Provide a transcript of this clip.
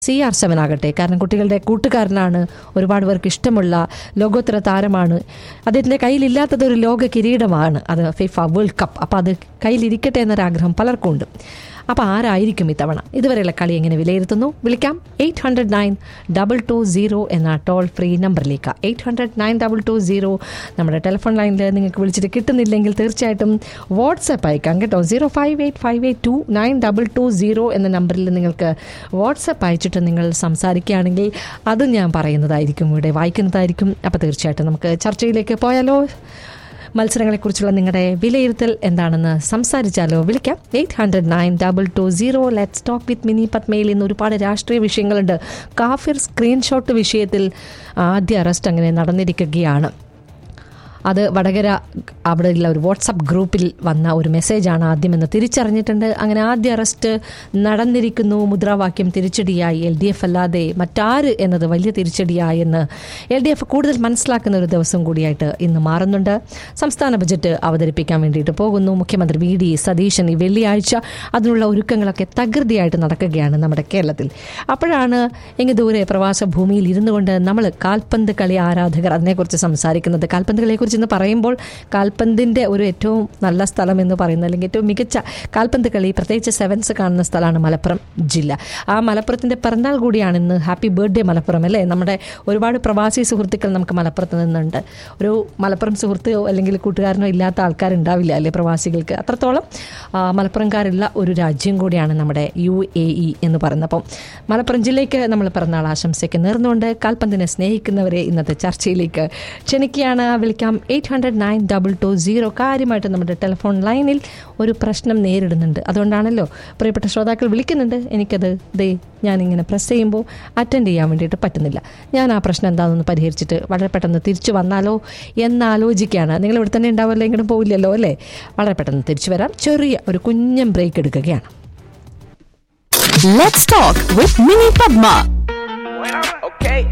C R seven ആകട്ടെ കാരണം കുട്ടികളുടെ കൂട്ടുകാരനാണ് ഒരുപാട് പേർക്ക് ഇഷ്ടമുള്ള ലോകോത്തര താരമാണ് അദ്ദേഹത്തിൻ്റെ കയ്യിലില്ലാത്തത് ഒരു ലോക കിരീടമാണ് അത് ഫിഫ വേൾഡ് കപ്പ് അപ്പോൾ അത് കയ്യിലിരിക്കട്ടെ എന്നൊരാഗ്രഹം പലർക്കും ഉണ്ട് അപ്പോൾ ആരായിരിക്കും ഇത്തവണ ഇതുവരെയുള്ള കളി എങ്ങനെ വിലയിരുത്തുന്നു വിളിക്കാം eight hundred nine double two zero എന്ന ടോൾ ഫ്രീ നമ്പറിലേക്ക് eight hundred nine double two zero നമ്മുടെ ടെലിഫോൺ ലൈനിൽ നിങ്ങൾക്ക് വിളിച്ചിട്ട് കിട്ടുന്നില്ലെങ്കിൽ തീർച്ചയായിട്ടും വാട്സപ്പ് അയക്കാം കേട്ടോ zero five eight five eight two nine double two zero എന്ന നമ്പറിൽ നിങ്ങൾക്ക് വാട്സപ്പ് അയച്ചിട്ട് നിങ്ങൾ സംസാരിക്കുകയാണെങ്കിൽ അത് ഞാൻ പറയുന്നതായിരിക്കും ഇവിടെ വായിക്കുന്നതായിരിക്കും അപ്പോൾ തീർച്ചയായിട്ടും നമുക്ക് ചർച്ചയിലേക്ക് പോയാലോ മത്സരങ്ങളെക്കുറിച്ചുള്ള നിങ്ങളുടെ വിലയിരുത്തൽ എന്താണെന്ന് സംസാരിച്ചാലോ വിളിക്കാം eight hundred nine double two zero let's talk with Mini പത്മയിൽ ഇന്ന് ഒരുപാട് രാഷ്ട്രീയ വിഷയങ്ങളുണ്ട് കാഫിർ സ്ക്രീൻഷോട്ട് വിഷയത്തിൽ ആദ്യ അറസ്റ്റ് അങ്ങനെ നടന്നിരിക്കുകയാണ് അത് വടകര അവിടെയുള്ള ഒരു വാട്സപ്പ് ഗ്രൂപ്പിൽ വന്ന ഒരു മെസ്സേജാണ് ആദ്യമെന്ന് തിരിച്ചറിഞ്ഞിട്ടുണ്ട് അങ്ങനെ ആദ്യ അറസ്റ്റ് നടന്നിരിക്കുന്നു മുദ്രാവാക്യം തിരിച്ചടിയായി എൽ ഡി എഫ് അല്ലാതെ മറ്റാര് എന്നത് വലിയ തിരിച്ചടിയായെന്ന് എൽ ഡി എഫ് കൂടുതൽ മനസ്സിലാക്കുന്ന ഒരു ദിവസം കൂടിയായിട്ട് ഇന്ന് മാറുന്നുണ്ട് സംസ്ഥാന ബജറ്റ് അവതരിപ്പിക്കാൻ വേണ്ടിയിട്ട് പോകുന്നു മുഖ്യമന്ത്രി വി ഡി സതീശൻ ഈ വെള്ളിയാഴ്ച അതിനുള്ള ഒരുക്കങ്ങളൊക്കെ തകൃതിയായിട്ട് നടക്കുകയാണ് നമ്മുടെ കേരളത്തിൽ അപ്പോഴാണ് എങ്കിൽ ദൂരെ പ്രവാസ ഭൂമിയിൽ ഇരുന്നു കൊണ്ട് നമ്മൾ കാൽപന്ത് കളി ആരാധകർ അതിനെക്കുറിച്ച് സംസാരിക്കുന്നത് കാൽപന്ത് കളിയെക്കുറിച്ച് ഇന്ന് പറയുമ്പോൾ കാൽപന്തിൻ്റെ ഒരു ഏറ്റവും നല്ല സ്ഥലം എന്ന് പറയുന്നത് അല്ലെങ്കിൽ ഏറ്റവും മികച്ച കാൽപന്ത് കളി പ്രത്യേകിച്ച് സെവൻസ് കാണുന്ന സ്ഥലമാണ് മലപ്പുറം ജില്ല ആ മലപ്പുറത്തിൻ്റെ പിറന്നാൾ കൂടിയാണ് ഇന്ന് ഹാപ്പി ബർത്ത്ഡേ മലപ്പുറം അല്ലേ നമ്മുടെ ഒരുപാട് പ്രവാസി സുഹൃത്തുക്കൾ നമുക്ക് മലപ്പുറത്ത് നിന്നുണ്ട് ഒരു മലപ്പുറം സുഹൃത്തോ അല്ലെങ്കിൽ കൂട്ടുകാരനോ ഇല്ലാത്ത ആൾക്കാരുണ്ടാവില്ല അല്ലേ പ്രവാസികൾക്ക് അത്രത്തോളം ആ, മലപ്പുറംകാരുള്ള ഒരു രാജ്യം കൂടിയാണ് നമ്മുടെ യു എ ഇ എന്ന് പറയുന്നത് അപ്പം മലപ്പുറം ജില്ലയ്ക്ക് നമ്മൾ പിറന്നാൾ ആശംസയ്ക്ക് നേർന്നുകൊണ്ട് കാൽപന്തിനെ സ്നേഹിക്കുന്നവരെ ഇന്നത്തെ ചർച്ചയിലേക്ക് ക്ഷണിക്കുകയാണ് വിളിക്കാം eight hundred nine double two zero കാര്യമായിട്ട് നമ്മുടെ ടെലിഫോൺ ലൈനിൽ ഒരു പ്രശ്നം നേരിടുന്നുണ്ട് അതുകൊണ്ടാണല്ലോ പ്രിയപ്പെട്ട ശ്രോതാക്കൾ വിളിക്കുന്നുണ്ട് എനിക്കത് ദേ ഞാനിങ്ങനെ പ്രസ് ചെയ്യുമ്പോൾ അറ്റൻഡ് ചെയ്യാൻ വേണ്ടിയിട്ട് പറ്റുന്നില്ല ഞാൻ ആ പ്രശ്നം എന്താണെന്ന് പരിഹരിച്ചിട്ട് വളരെ പെട്ടെന്ന് തിരിച്ചു വന്നാലോ എന്നാലോചിക്കുകയാണ് നിങ്ങൾ ഇവിടെ തന്നെ ഉണ്ടാവില്ല എങ്ങോട്ടും പോവില്ലല്ലോ അല്ലേ വളരെ പെട്ടെന്ന് തിരിച്ചു വരാം ചെറിയ ഒരു കുഞ്ഞൻ ബ്രേക്ക് എടുക്കുകയാണ് Let's talk with Mini Padma. Okay.